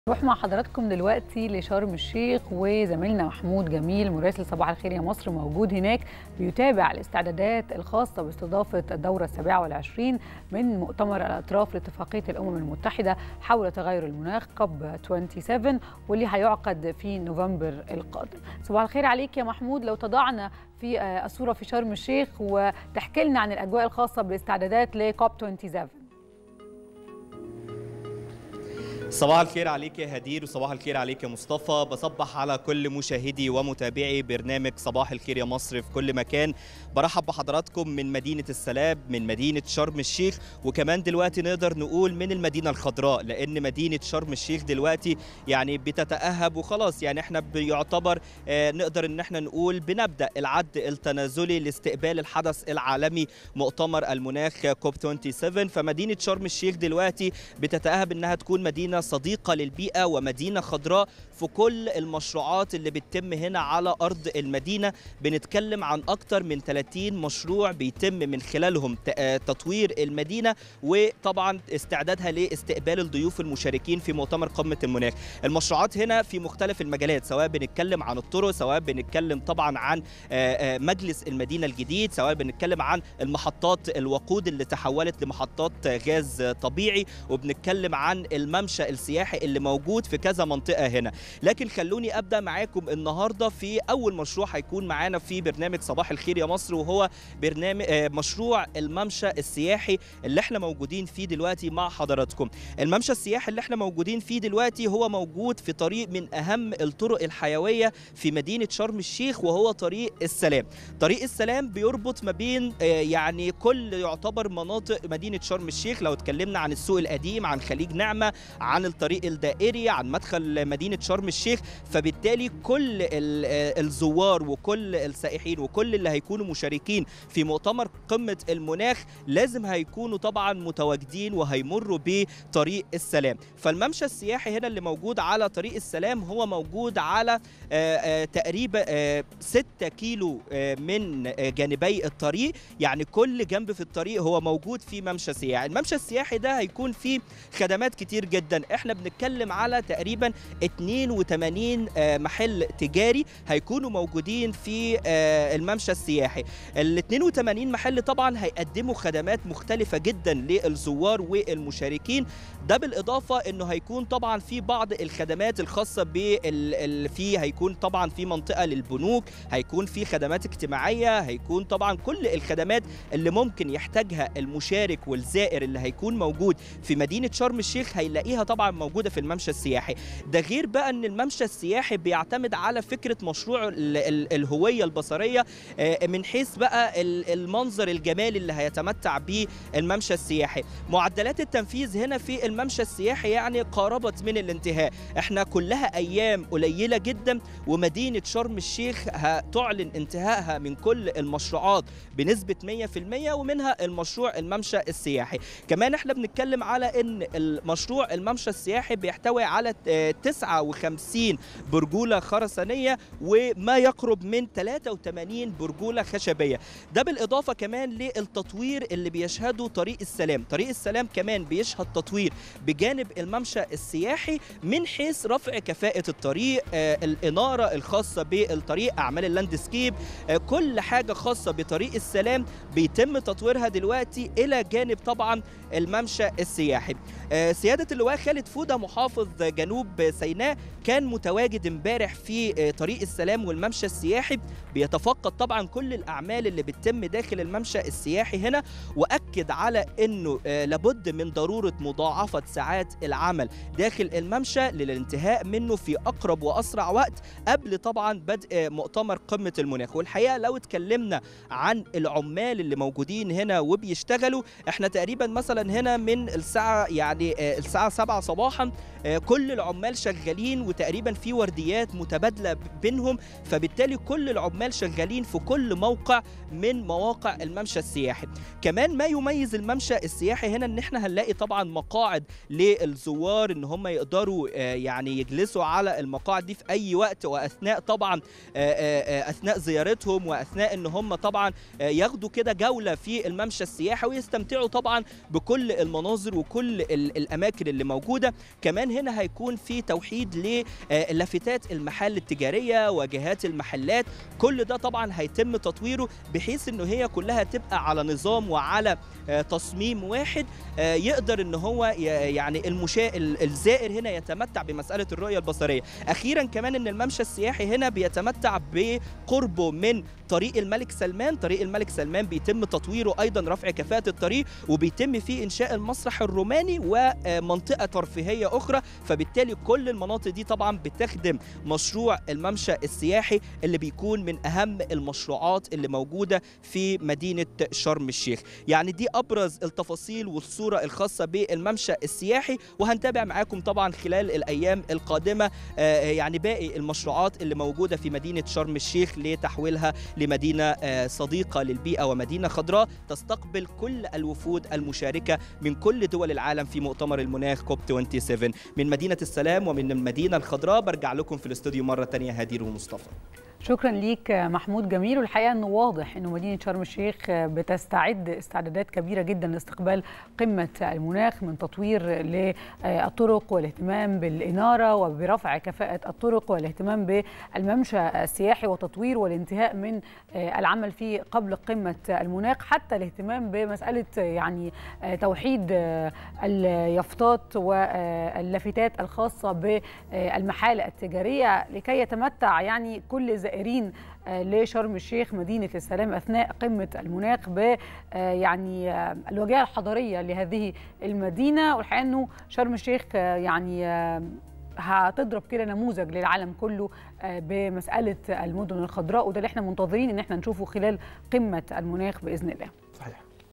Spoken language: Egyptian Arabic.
نروح مع حضراتكم دلوقتي لشرم الشيخ وزميلنا محمود جميل مراسل صباح الخير يا مصر موجود هناك بيتابع الاستعدادات الخاصة باستضافة الدورة السابعة والعشرين من مؤتمر الأطراف لاتفاقية الأمم المتحدة حول تغير المناخ كوب 27 واللي هيعقد في نوفمبر القادم صباح الخير عليك يا محمود لو تضعنا في الصورة في شرم الشيخ وتحكي لنا عن الأجواء الخاصة بالاستعدادات لكوب 27 صباح الخير عليك يا هدير وصباح الخير عليك يا مصطفى بصبح على كل مشاهدي ومتابعي برنامج صباح الخير يا مصر في كل مكان برحب بحضراتكم من مدينة السلام من مدينة شرم الشيخ وكمان دلوقتي نقدر نقول من المدينة الخضراء لأن مدينة شرم الشيخ دلوقتي يعني بتتأهب وخلاص يعني احنا بيعتبر اه نقدر ان احنا نقول بنبدأ العد التنازلي لاستقبال الحدث العالمي مؤتمر المناخ كوب 27 فمدينة شرم الشيخ دلوقتي بتتأهب انها تكون مدينة صديقة للبيئة ومدينة خضراء في كل المشروعات اللي بتتم هنا على أرض المدينة بنتكلم عن أكتر من 30 مشروع بيتم من خلالهم تطوير المدينة وطبعا استعدادها لاستقبال الضيوف المشاركين في مؤتمر قمة المناخ المشروعات هنا في مختلف المجالات سواء بنتكلم عن الطرق سواء بنتكلم طبعا عن مجلس المدينة الجديد سواء بنتكلم عن المحطات الوقود اللي تحولت لمحطات غاز طبيعي وبنتكلم عن الممشى السياحي اللي موجود في كذا منطقة هنا لكن خلوني أبدأ معاكم النهاردة في أول مشروع هيكون معانا في برنامج صباح الخير يا مصر وهو برنامج مشروع الممشى السياحي اللي احنا موجودين فيه دلوقتي مع حضراتكم الممشى السياحي اللي احنا موجودين فيه دلوقتي هو موجود في طريق من أهم الطرق الحيوية في مدينة شرم الشيخ وهو طريق السلام طريق السلام بيربط ما بين يعني كل يعتبر مناطق مدينة شرم الشيخ لو اتكلمنا عن السوق القديم عن خليج نعمة عن الطريق الدائري عن مدخل مدينة شرم الشيخ فبالتالي كل الزوار وكل السائحين وكل اللي هيكونوا مشاركين في مؤتمر قمة المناخ لازم هيكونوا طبعا متواجدين وهيمروا بطريق السلام فالممشى السياحي هنا اللي موجود على طريق السلام هو موجود على تقريبا 6 كيلو من جانبي الطريق يعني كل جنب في الطريق هو موجود في ممشى سياحي الممشى السياحي ده هيكون فيه خدمات كتير جدا احنا بنتكلم على تقريبا 82 محل تجاري هيكونوا موجودين في الممشى السياحي ال 82 محل طبعا هيقدموا خدمات مختلفة جدا للزوار والمشاركين ده بالإضافة انه هيكون طبعا في بعض الخدمات الخاصة بال في هيكون طبعا في منطقة للبنوك هيكون في خدمات اجتماعية هيكون طبعا كل الخدمات اللي ممكن يحتاجها المشارك والزائر اللي هيكون موجود في مدينة شرم الشيخ هيلاقيها طبعا موجودة في الممشى السياحي ده غير بقى ان الممشى السياحي بيعتمد على فكرة مشروع ال ال الهوية البصرية من حيث بقى المنظر الجمالي اللي هيتمتع به الممشى السياحي معدلات التنفيذ هنا في الممشى السياحي يعني قاربت من الانتهاء احنا كلها ايام قليلة جدا ومدينة شرم الشيخ هتعلن انتهائها من كل المشروعات بنسبة 100% ومنها المشروع الممشى السياحي كمان احنا بنتكلم على ان المشروع الممشى السياحي بيحتوي على 59 برجولة خرسانية وما يقرب من 83 برجولة خشبية ده بالإضافة كمان للتطوير اللي بيشهده طريق السلام طريق السلام كمان بيشهد تطوير بجانب الممشى السياحي من حيث رفع كفاءة الطريق آه الإنارة الخاصة بالطريق أعمال اللاندسكيب آه كل حاجة خاصة بطريق السلام بيتم تطويرها دلوقتي إلى جانب طبعا الممشى السياحي آه سيادة اللواء خالد فودة محافظ جنوب سيناء كان متواجد امبارح في طريق السلام والممشى السياحي بيتفقد طبعا كل الاعمال اللي بتتم داخل الممشى السياحي هنا واكد على انه لابد من ضروره مضاعفه ساعات العمل داخل الممشى للانتهاء منه في اقرب واسرع وقت قبل طبعا بدء مؤتمر قمه المناخ والحقيقه لو اتكلمنا عن العمال اللي موجودين هنا وبيشتغلوا احنا تقريبا مثلا هنا من الساعه يعني الساعه 7 صباحا كل العمال شغالين وتقريبا في ورديات متبادله بينهم فبالتالي كل العمال شغالين في كل موقع من مواقع الممشى السياحي كمان ما يميز الممشى السياحي هنا ان احنا هنلاقي طبعا مقاعد للزوار ان هم يقدروا يعني يجلسوا على المقاعد دي في اي وقت واثناء طبعا اثناء زيارتهم واثناء ان هم طبعا ياخدوا كده جوله في الممشى السياحي ويستمتعوا طبعا بكل المناظر وكل الاماكن اللي موجوده كمان هنا هيكون في توحيد للافتات المحال التجاريه واجهات المحلات كل ده طبعا هيتم تطويره بحيث انه هي كلها تبقى على نظام وعلى تصميم واحد يقدر ان هو يعني المشاء الزائر هنا يتمتع بمساله الرؤيه البصريه اخيرا كمان ان الممشى السياحي هنا بيتمتع بقربه من طريق الملك سلمان طريق الملك سلمان بيتم تطويره ايضا رفع كفاءه الطريق وبيتم فيه انشاء المسرح الروماني ومنطقه ترفيهيه اخرى فبالتالي كل المناطق دي طبعا بتخدم مشروع الممشى السياحي اللي بيكون من اهم المشروعات اللي موجوده في مدينه شرم الشيخ يعني دي ابرز التفاصيل والصوره الخاصه بالممشى السياحي وهنتابع معاكم طبعا خلال الايام القادمه يعني باقي المشروعات اللي موجوده في مدينه شرم الشيخ لتحويلها لمدينه صديقه للبيئه ومدينه خضراء تستقبل كل الوفود المشاركه من كل دول العالم في مؤتمر المناخ كوب 27 من مدينه السلام ومن المدينه الخضراء برجع لكم في الاستوديو مره ثانيه هدير ومصطفى شكرا ليك محمود جميل والحقيقه انه واضح انه مدينه شرم الشيخ بتستعد استعدادات كبيره جدا لاستقبال قمه المناخ من تطوير للطرق والاهتمام بالاناره وبرفع كفاءه الطرق والاهتمام بالممشى السياحي وتطوير والانتهاء من العمل فيه قبل قمه المناخ حتى الاهتمام بمساله يعني توحيد اليافطات واللافتات الخاصه بالمحال التجاريه لكي يتمتع يعني كل الزائرين لشرم الشيخ مدينة السلام أثناء قمة المناخ ب يعني الواجهة الحضارية لهذه المدينة والحقيقة أنه شرم الشيخ يعني هتضرب كده نموذج للعالم كله بمسألة المدن الخضراء وده اللي احنا منتظرين ان احنا نشوفه خلال قمة المناخ بإذن الله